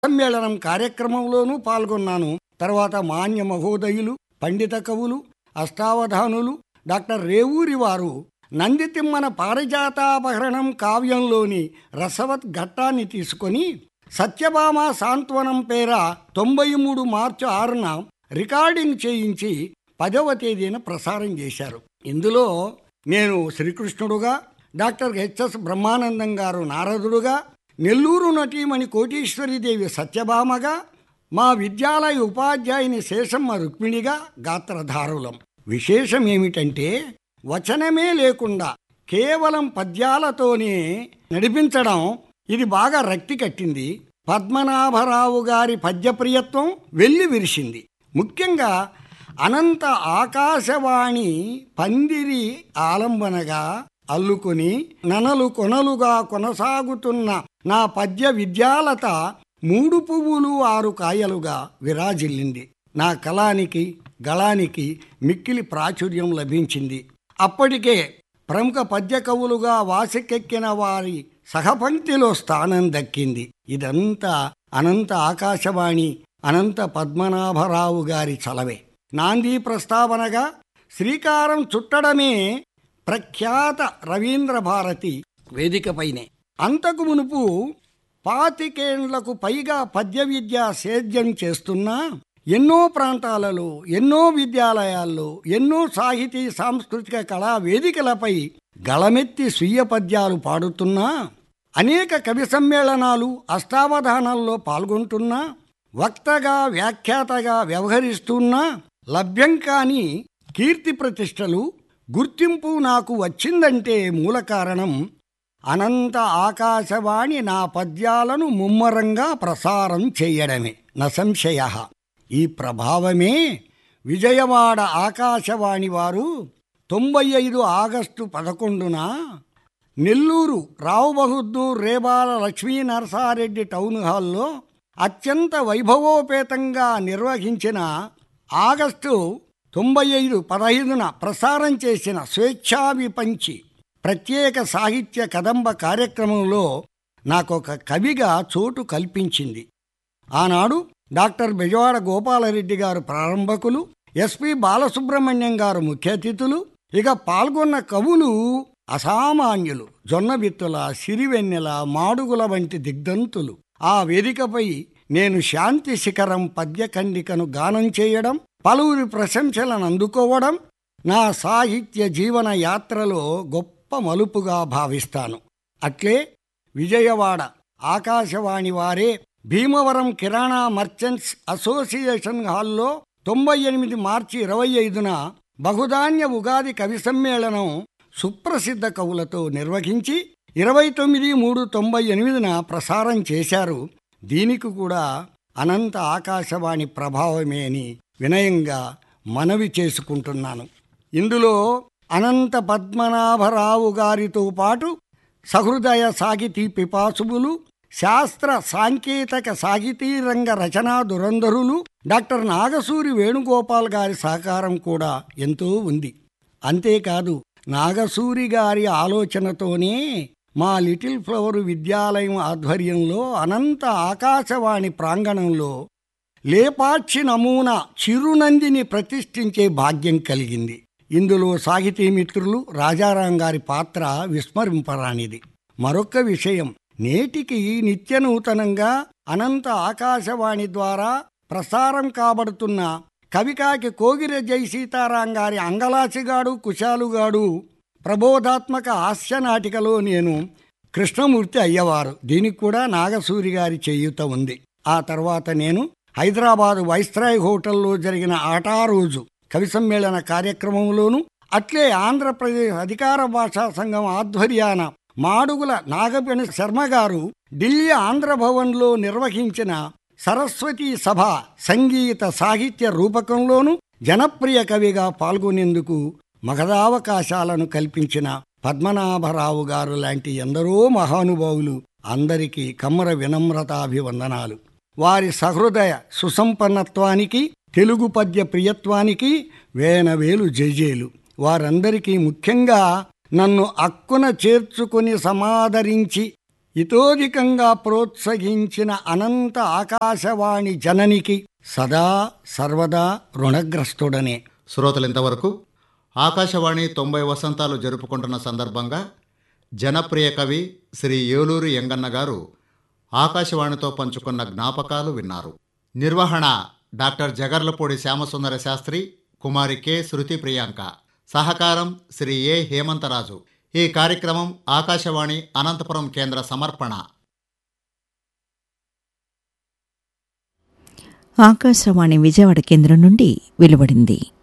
సమ్మేళనం కార్యక్రమంలోనూ పాల్గొన్నాను తర్వాత మాన్య మహోదయులు పండిత కవులు అష్టావధానులు డాక్టర్ రేవూరి వారు నందితిమ్మన పారిజాతాపహరణం కావ్యంలోని రసవత్ ఘట్టాన్ని తీసుకొని సత్యభామ సాంత్వనం పేర తొంభై మూడు మార్చి ఆరున రికార్డింగ్ చేయించి పదవ తేదీన ప్రసారం చేశారు ఇందులో నేను శ్రీకృష్ణుడుగా డాక్టర్ హెచ్ఎస్ బ్రహ్మానందం గారు నారదుడుగా నెల్లూరు నటీమణి కోటీశ్వరీదేవి సత్యభామగా మా విద్యాలయ ఉపాధ్యాయుని శేషమ్మ రుక్మిణిగా గాత్రధారులం విశేషం ఏమిటంటే వచనమే లేకుండా కేవలం పద్యాలతోనే నడిపించడం ఇది బాగా రక్తి కట్టింది పద్మనాభరావు గారి పద్యప్రియత్వం వెళ్ళి విరిసింది ముఖ్యంగా అనంత ఆకాశవాణి పందిరి ఆలంబనగా అల్లుకొని ననలు కొనలుగా కొనసాగుతున్న నా పద్య విద్యాలత మూడు పువ్వులు ఆరు కాయలుగా విరాజిల్లింది నా కళానికి గళానికి మిక్కిలి ప్రాచుర్యం లభించింది అప్పటికే ప్రముఖ పద్య కవులుగా వాసికెక్కిన వారి సహపంక్తిలో స్థానం దక్కింది ఇదంతా అనంత ఆకాశవాణి అనంత పద్మనాభరావు గారి చలవే నాంది ప్రస్తావనగా శ్రీకారం చుట్టడమే ప్రఖ్యాత రవీంద్ర భారతి వేదికపైనే అంతకు మునుపు పాతికేండ్లకు పైగా పద్య విద్య సేద్యం చేస్తున్నా ఎన్నో ప్రాంతాలలో ఎన్నో విద్యాలయాల్లో ఎన్నో సాహితీ సాంస్కృతిక కళా వేదికలపై గళమెత్తి స్వీయ పద్యాలు పాడుతున్నా అనేక కవి సమ్మేళనాలు అష్టావధానాల్లో పాల్గొంటున్నా వక్తగా వ్యాఖ్యాతగా వ్యవహరిస్తున్నా లభ్యం కాని కీర్తి ప్రతిష్టలు గుర్తింపు నాకు వచ్చిందంటే మూల కారణం అనంత ఆకాశవాణి నా పద్యాలను ముమ్మరంగా ప్రసారం చేయడమే నసంశయ ఈ ప్రభావమే విజయవాడ ఆకాశవాణి వారు తొంభై ఐదు ఆగస్టు పదకొండున నెల్లూరు రావు బహదూర్ రేబాల లక్ష్మీ నరసారెడ్డి టౌన్ హాల్లో అత్యంత వైభవోపేతంగా నిర్వహించిన ఆగస్టు తొంభై ఐదు పదహైదున ప్రసారం చేసిన స్వేచ్ఛా విపంచి ప్రత్యేక సాహిత్య కదంబ కార్యక్రమంలో నాకొక కవిగా చోటు కల్పించింది ఆనాడు డాక్టర్ బెజవాడ గోపాలరెడ్డి గారు ప్రారంభకులు ఎస్పి బాలసుబ్రహ్మణ్యం గారు ముఖ్య అతిథులు ఇక పాల్గొన్న కవులు అసామాన్యులు జొన్నబిత్తుల సిరివెన్నెల మాడుగుల వంటి దిగ్ధంతులు ఆ వేదికపై నేను శాంతి శిఖరం పద్యఖండికను గానం చేయడం పలువురి ప్రశంసలను అందుకోవడం నా సాహిత్య జీవన యాత్రలో గొప్ప మలుపుగా భావిస్తాను అట్లే విజయవాడ ఆకాశవాణి వారే భీమవరం కిరాణా మర్చెంట్స్ అసోసియేషన్ హాల్లో తొంభై ఎనిమిది మార్చి ఇరవై ఐదున బహుధాన్య ఉగాది కవి సమ్మేళనం సుప్రసిద్ధ కవులతో నిర్వహించి ఇరవై తొమ్మిది మూడు తొంభై ఎనిమిదిన ప్రసారం చేశారు దీనికి కూడా అనంత ఆకాశవాణి ప్రభావమే అని వినయంగా మనవి చేసుకుంటున్నాను ఇందులో అనంత పద్మనాభరావు గారితో పాటు సహృదయ సాహితీ పిపాసువులు శాస్త్ర సాంకేతిక సాహితీ రంగ రచనా దురంధరులు డాక్టర్ నాగసూరి వేణుగోపాల్ గారి సహకారం కూడా ఎంతో ఉంది అంతేకాదు నాగసూరి గారి ఆలోచనతోనే మా లిటిల్ ఫ్లవర్ విద్యాలయం ఆధ్వర్యంలో అనంత ఆకాశవాణి ప్రాంగణంలో లేపాక్షి నమూనా చిరునందిని ప్రతిష్ఠించే భాగ్యం కలిగింది ఇందులో సాహితీ మిత్రులు రాజారాం గారి పాత్ర విస్మరింపరానిది మరొక విషయం నేటికి నిత్య నూతనంగా అనంత ఆకాశవాణి ద్వారా ప్రసారం కాబడుతున్న కవికాకి కోగిర జై సీతారాం గారి అంగలాచిగాడు కుశాలుగాడు ప్రబోధాత్మక హాస్య నాటికలో నేను కృష్ణమూర్తి అయ్యవారు దీనికి కూడా నాగసూరి గారి చేయూత ఉంది ఆ తర్వాత నేను హైదరాబాదు వైస్రాయ్ హోటల్లో జరిగిన ఆటా రోజు కవి సమ్మేళన కార్యక్రమంలోను అట్లే ఆంధ్రప్రదేశ్ అధికార భాషా సంఘం ఆధ్వర్యాన మాడుగుల నాగపణి శర్మ గారు ఢిల్లీ ఆంధ్రభవన్లో నిర్వహించిన సరస్వతి సభ సంగీత సాహిత్య రూపకంలోను జనప్రియ కవిగా పాల్గొనేందుకు మగధావకాశాలను కల్పించిన పద్మనాభరావు గారు లాంటి ఎందరో మహానుభావులు అందరికీ కమ్మర వినమ్రతాభివందనాలు వారి సహృదయ సుసంపన్నత్వానికి తెలుగు పద్య ప్రియత్వానికి వేనవేలు జేజేలు వారందరికీ ముఖ్యంగా నన్ను అక్కున చేర్చుకుని సమాదరించి ఇతోధికంగా ప్రోత్సహించిన అనంత ఆకాశవాణి జననికి సదా సర్వదా రుణగ్రస్తుడనే శ్రోతలు ఇంతవరకు ఆకాశవాణి తొంభై వసంతాలు జరుపుకుంటున్న సందర్భంగా జనప్రియ కవి శ్రీ ఏలూరు ఎంగన్న గారు ఆకాశవాణితో పంచుకున్న జ్ఞాపకాలు విన్నారు నిర్వహణ డాక్టర్ జగర్లపూడి శ్యామసుందర శాస్త్రి కుమారి కె శృతి ప్రియాంక సహకారం శ్రీ ఏ హేమంతరాజు ఈ కార్యక్రమం ఆకాశవాణి అనంతపురం కేంద్ర సమర్పణ ఆకాశవాణి విజయవాడ కేంద్రం నుండి వెలువడింది